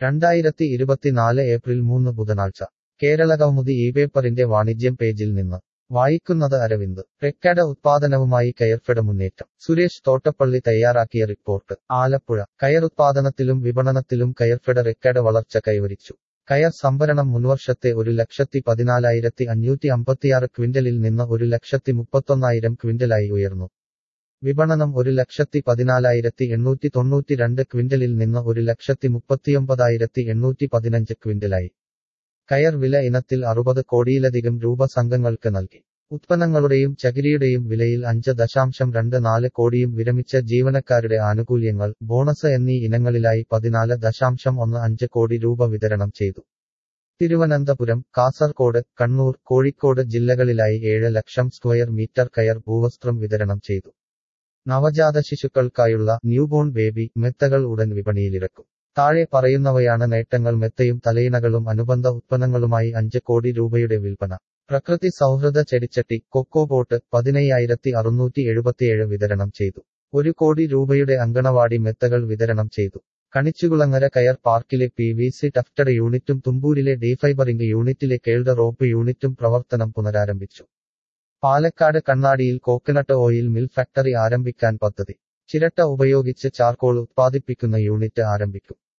രണ്ടായിരത്തി ഇരുപത്തിനാല് ഏപ്രിൽ മൂന്ന് ബുധനാഴ്ച കേരളകൗമുദി ഈ പേപ്പറിന്റെ വാണിജ്യം പേജിൽ നിന്ന് വായിക്കുന്നത് അരവിന്ദ് റെക്കഡ് ഉത്പാദനവുമായി കയർഫെഡ മുന്നേറ്റം സുരേഷ് തോട്ടപ്പള്ളി തയ്യാറാക്കിയ റിപ്പോർട്ട് ആലപ്പുഴ കയർ ഉത്പാദനത്തിലും വിപണനത്തിലും കയർഫെഡ റെക്കഡ് വളർച്ച കൈവരിച്ചു കയർ സംഭരണം മുൻവർഷത്തെ ഒരു ലക്ഷത്തി പതിനാലായിരത്തി അഞ്ഞൂറ്റി അമ്പത്തിയാറ് ക്വിന്റലിൽ നിന്ന് ഒരു ലക്ഷത്തി മുപ്പത്തൊന്നായിരം ക്വിന്റലായി ഉയർന്നു വിപണനം ഒരു ലക്ഷത്തി പതിനാലായിരത്തി എണ്ണൂറ്റി തൊണ്ണൂറ്റിരണ്ട് ക്വിന്റലിൽ നിന്ന് ഒരു ലക്ഷത്തി മുപ്പത്തിയൊമ്പതായിരത്തി എണ്ണൂറ്റി പതിനഞ്ച് ക്വിന്റലായി കയർ വില ഇനത്തിൽ അറുപത് കോടിയിലധികം രൂപ സംഘങ്ങൾക്ക് നൽകി ഉത്പന്നങ്ങളുടെയും ചകിരിയുടെയും വിലയിൽ അഞ്ച് ദശാംശം രണ്ട് നാല് കോടിയും വിരമിച്ച ജീവനക്കാരുടെ ആനുകൂല്യങ്ങൾ ബോണസ് എന്നീ ഇനങ്ങളിലായി പതിനാല് ദശാംശം ഒന്ന് അഞ്ച് കോടി രൂപ വിതരണം ചെയ്തു തിരുവനന്തപുരം കാസർകോട് കണ്ണൂർ കോഴിക്കോട് ജില്ലകളിലായി ഏഴ് ലക്ഷം സ്ക്വയർ മീറ്റർ കയർ ഭൂവസ്ത്രം വിതരണം ചെയ്തു നവജാത ശിശുക്കൾക്കായുള്ള ന്യൂബോൺ ബേബി മെത്തകൾ ഉടൻ വിപണിയിലിറക്കും താഴെ പറയുന്നവയാണ് നേട്ടങ്ങൾ മെത്തയും തലയിണകളും അനുബന്ധ ഉത്പന്നങ്ങളുമായി അഞ്ച് കോടി രൂപയുടെ വിൽപ്പന പ്രകൃതി സൗഹൃദ ചെടിച്ചട്ടി കൊക്കോ ബോട്ട് പതിനയ്യായിരത്തി അറുന്നൂറ്റി എഴുപത്തിയേഴ് വിതരണം ചെയ്തു ഒരു കോടി രൂപയുടെ അങ്കണവാടി മെത്തകൾ വിതരണം ചെയ്തു കണിച്ചുകുളങ്ങര കയർ പാർക്കിലെ പി വി സി ടഫ്റ്റഡ് യൂണിറ്റും തുമ്പൂരിലെ ഡീഫൈബറിംഗ് യൂണിറ്റിലെ കേൾഡ് റോപ്പ് യൂണിറ്റും പ്രവർത്തനം പുനരാരംഭിച്ചു പാലക്കാട് കണ്ണാടിയിൽ കോക്കനട്ട് ഓയിൽ മിൽ ഫാക്ടറി ആരംഭിക്കാൻ പദ്ധതി ചിരട്ട ഉപയോഗിച്ച് ചാർക്കോൾ ഉത്പാദിപ്പിക്കുന്ന യൂണിറ്റ് ആരംഭിക്കും